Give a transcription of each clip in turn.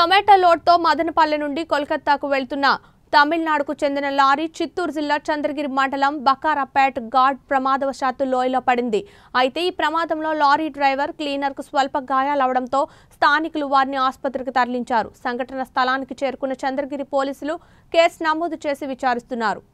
tomato లోడ్తో మదనపల్లె నుండి కోల్కతాకు వెళ్తున్న తమిళనాడుకు చెందిన లారీ చిత్తూరు జిల్లా చంద్రగిరి మండలం బకారాపేట్ ఘాట్ ప్రమాదవశాత్తు లోయలో పడింది అయితే ఈ ప్రమాదంలో లారీ డ్రైవర్ క్లీనర్కు స్వల్ప గాయాలవడంతో స్థానికులు వారిని ఆసుపత్రికి తరలించారు సంఘటన స్థలానికి చేరుకున్న చంద్రగిరి పోలీసులు కేసు నమోదు చేసి విచారిస్తున్నారు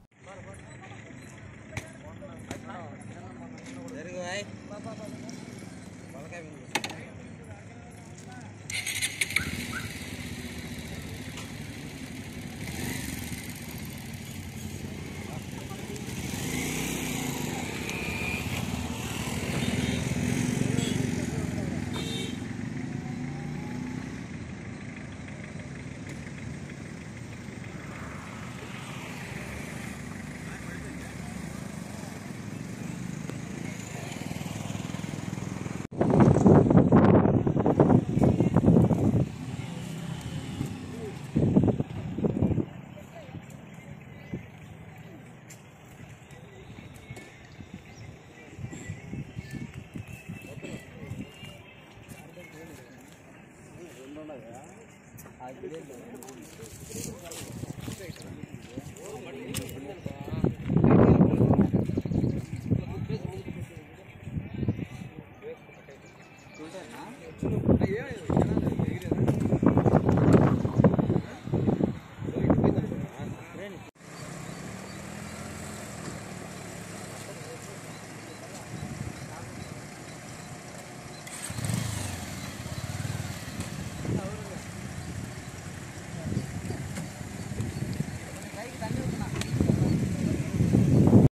అయ్యో